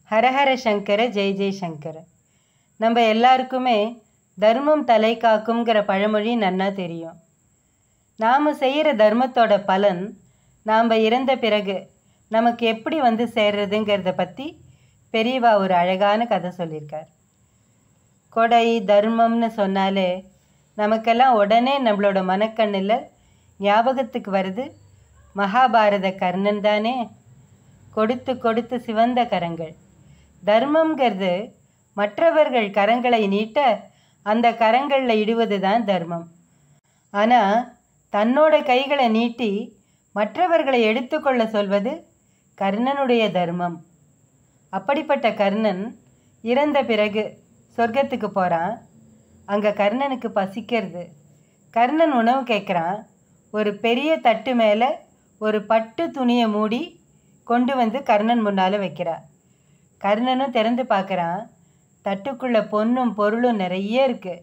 ஹரஹர சங்கர ஜெய் ஜெய் சங்கர நம்ம எல்லாருக்குமே தர்மம் தலை காக்குங்கிற பழமொழி நன்னா தெரியும் நாம் செய்கிற தர்மத்தோட பலன் நாம் இறந்த பிறகு நமக்கு எப்படி வந்து சேர்றதுங்கிறத பற்றி பெரியவா ஒரு அழகான கதை சொல்லியிருக்கார் கொடை தர்மம்னு சொன்னாலே நமக்கெல்லாம் உடனே நம்மளோட மனக்கண்ணில் ஞாபகத்துக்கு வருது மகாபாரத கர்ணன் தானே கொடுத்து கொடுத்து சிவந்த கரங்கள் தர்மம்ங்கிறது மற்றவர்கள் கரங்களை நீட்ட அந்த கரங்களில் இடுவது தான் தர்மம் ஆனால் தன்னோட கைகளை நீட்டி மற்றவர்களை எடுத்துக்கொள்ள சொல்வது கர்ணனுடைய தர்மம் அப்படிப்பட்ட கர்ணன் இறந்த பிறகு சொர்க்கத்துக்கு போகிறான் அங்கே கர்ணனுக்கு பசிக்கிறது கர்ணன் உணவு கேட்குறான் ஒரு பெரிய தட்டு மேலே ஒரு பட்டு துணியை மூடி கொண்டு வந்து கர்ணன் முன்னால் வைக்கிறார் கர்ணனும் திறந்து பார்க்குறான் தட்டுக்குள்ளே பொன்னும் பொருளும் நிறைய இருக்குது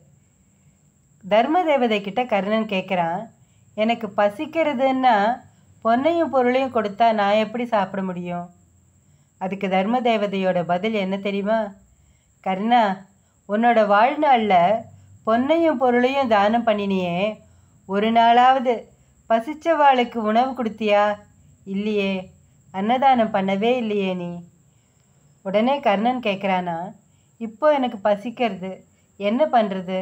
தர்ம தேவதை கிட்ட கர்ணன் கேட்குறான் எனக்கு பசிக்கிறதுன்னா பொன்னையும் பொருளையும் கொடுத்தா நான் எப்படி சாப்பிட முடியும் அதுக்கு தர்ம தேவதையோட பதில் என்ன தெரியுமா கர்ணா உன்னோட வாழ்நாளில் பொன்னையும் பொருளையும் தானம் பண்ணினியே ஒரு நாளாவது பசிச்சவாளுக்கு உணவு கொடுத்தியா இல்லையே அன்னதானம் பண்ணவே இல்லையே நீ உடனே கர்ணன் கேட்குறானா இப்போ எனக்கு பசிக்கிறது என்ன பண்ணுறது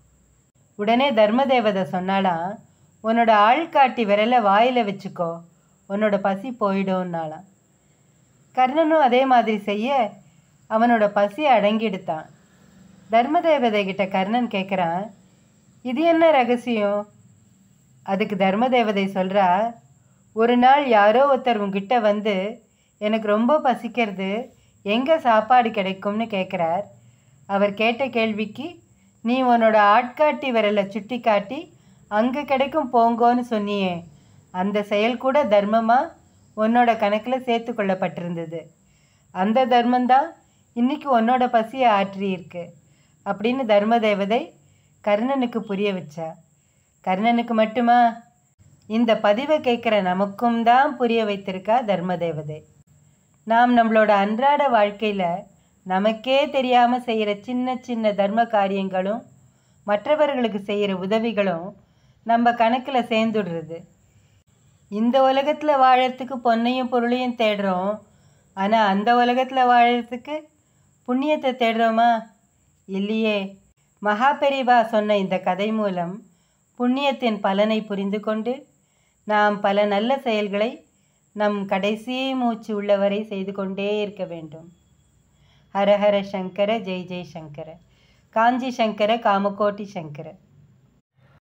உடனே தர்மதேவதை சொன்னாலாம் உன்னோட ஆள்காட்டி விரலை வாயில் வச்சுக்கோ உன்னோட பசி போயிடும்னாலாம் கர்ணனும் அதே மாதிரி செய்ய அவனோட பசி அடங்கிடுத்தான் தர்மதேவதை கிட்ட கர்ணன் கேட்குறான் இது என்ன ரகசியம் அதுக்கு தர்மதேவதை சொல்கிறா ஒரு நாள் யாரோ ஒருத்தர் உங்ககிட்ட வந்து எனக்கு ரொம்ப பசிக்கிறது எங்கே சாப்பாடு கிடைக்கும்னு கேட்குறார் அவர் கேட்ட கேள்விக்கு நீ உன்னோட ஆட்காட்டி விரலை சுட்டி காட்டி அங்கே கிடைக்கும் போங்கோன்னு சொன்னியே அந்த செயல் கூட தர்மமாக உன்னோட கணக்கில் சேர்த்து கொள்ளப்பட்டிருந்தது அந்த தர்மந்தான் இன்னைக்கு உன்னோட பசியை ஆற்றியிருக்கு அப்படின்னு தர்ம தேவதை கர்ணனுக்கு புரிய வச்சா கர்ணனுக்கு மட்டுமா இந்த பதிவை கேட்குற நமக்கும் தான் புரிய வைத்திருக்கா தர்ம தேவதை நாம் நம்மளோட அன்றாட வாழ்க்கையில் நமக்கே தெரியாமல் செய்கிற சின்ன சின்ன தர்ம காரியங்களும் மற்றவர்களுக்கு செய்கிற உதவிகளும் நம்ம கணக்கில் சேர்ந்துடுறது இந்த உலகத்தில் வாழறதுக்கு பொன்னையும் பொருளையும் தேடுறோம் ஆனால் அந்த உலகத்தில் வாழறதுக்கு புண்ணியத்தை தேடுறோமா இல்லையே மகா பெரிவா சொன்ன இந்த கதை மூலம் புண்ணியத்தின் பலனை புரிந்து கொண்டு நாம் பல நல்ல செயல்களை நம் கடைசி மூச்சு உள்ளவரை செய்து கொண்டே இருக்க வேண்டும் ஹரஹர சங்கர ஜெய் ஜெய் சங்கர காஞ்சி சங்கர காமகோட்டி சங்கர